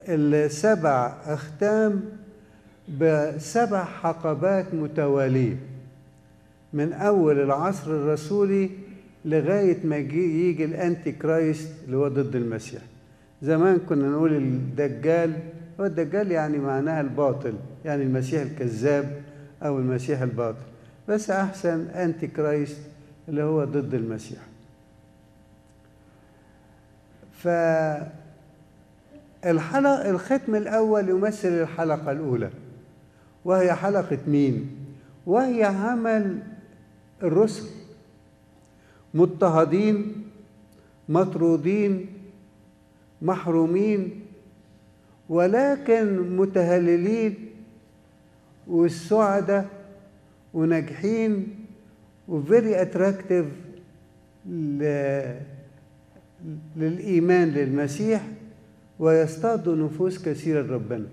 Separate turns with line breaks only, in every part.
السبع أختام بسبع حقبات متوالية من أول العصر الرسولي لغاية ما يجي, يجي الأنتي كرايست اللي هو ضد المسيح زمان كنا نقول الدجال هو الدجال يعني معناها الباطل يعني المسيح الكذاب أو المسيح الباطل بس أحسن أنتي كرايست اللي هو ضد المسيح فالحلقة الختم الأول يمثل الحلقة الأولى وهي حلقة مين؟ وهي عمل الرسل مضطهدين مطرودين محرومين ولكن متهللين والسعداء وناجحين وفيري اتراكتيف للإيمان للمسيح ويصطادوا نفوس كثيرة لربنا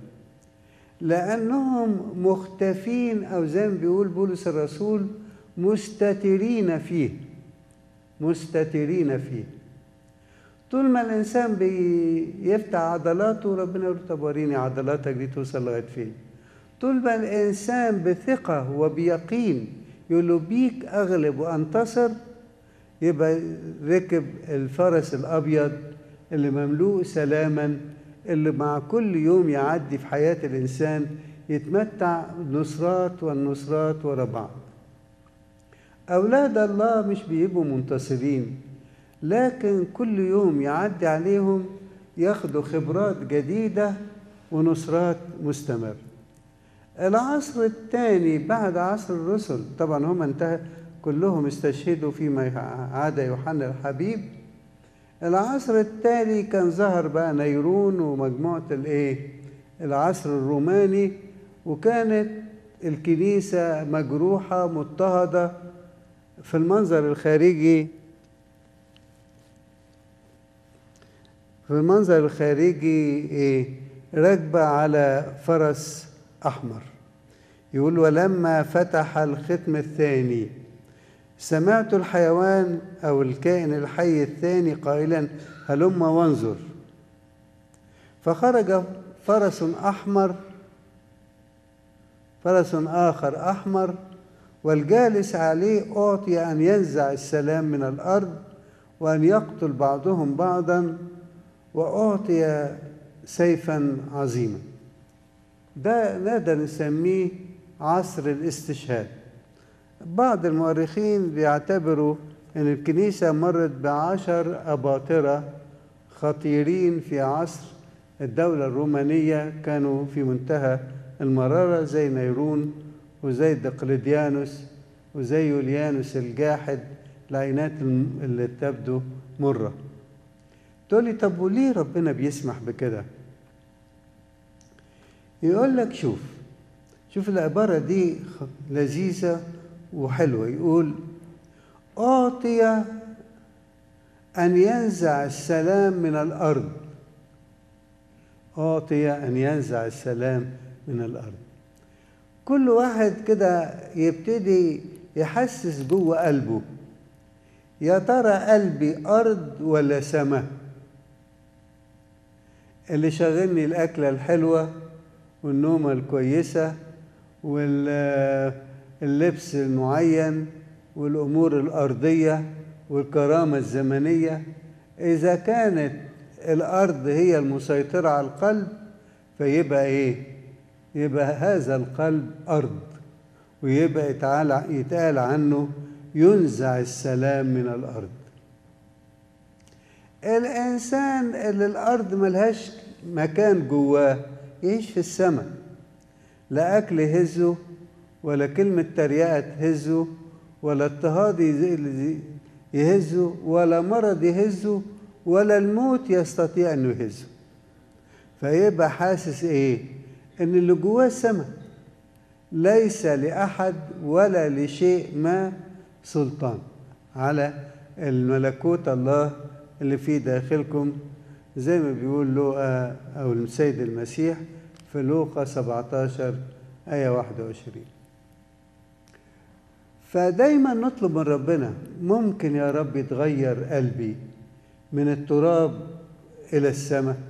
لأنهم مختفين أو زي ما بيقول بولس الرسول مستترين فيه مستترين فيه طول ما الإنسان بيفتح عضلاته ربنا يقول طب وريني عضلاتك دي توصل لغاية فين طول ما الإنسان بثقة وبيقين يقول له بيك أغلب وأنتصر يبقى ركب الفرس الأبيض اللي مملوء سلاما اللي مع كل يوم يعدي في حياة الإنسان يتمتع نصرات والنصرات ورا بعض أولاد الله مش بيبقوا منتصرين لكن كل يوم يعدي عليهم ياخدوا خبرات جديدة ونصرات مستمرة العصر الثاني بعد عصر الرسل طبعا هم انتهى كلهم استشهدوا فيما عدا يوحنا الحبيب العصر التالي كان ظهر بقى نيرون ومجموعة الايه العصر الروماني وكانت الكنيسة مجروحة مضطهدة في المنظر الخارجي في المنظر الخارجي ايه راكبة على فرس أحمر يقول ولما فتح الختم الثاني سمعت الحيوان أو الكائن الحي الثاني قائلا هلم وانظر فخرج فرس أحمر فرس آخر أحمر والجالس عليه أعطي أن ينزع السلام من الأرض وأن يقتل بعضهم بعضا وأعطي سيفا عظيما ده نقدر نسميه عصر الاستشهاد بعض المؤرخين بيعتبروا ان الكنيسة مرت بعشر أباطرة خطيرين في عصر الدولة الرومانية كانوا في منتهى المرارة زي نيرون وزي دقلديانوس وزي يوليانوس الجاحد العينات اللي تبدو مرة تقول لي طب وليه ربنا بيسمح بكده يقول لك شوف شوف العبارة دي لذيذة وحلوة يقول أعطي أن ينزع السلام من الأرض أعطي أن ينزع السلام من الأرض كل واحد كده يبتدي يحسس جوه قلبه يا ترى قلبي أرض ولا سماء اللي شاغلني الأكلة الحلوة والنومة الكويسة واللبس المعين والأمور الأرضية والكرامة الزمنية إذا كانت الأرض هي المسيطرة على القلب فيبقى إيه؟ يبقى هذا القلب أرض ويبقى يتقال عنه ينزع السلام من الأرض الإنسان اللي الأرض ملهاش مكان جواه يعيش في السماء لا أكل يهزه ولا كلمة تريقة تهزه ولا اضطهاد يهزه ولا مرض يهزه ولا الموت يستطيع انه يهزه فيبقى حاسس ايه ان اللي جواه السماء ليس لاحد ولا لشيء ما سلطان على الملكوت الله اللي في داخلكم زي ما بيقول لوقا او السيد المسيح في لوقا 17 آية 21 فدايما نطلب من ربنا ممكن يا رب يتغير قلبي من التراب إلى السماء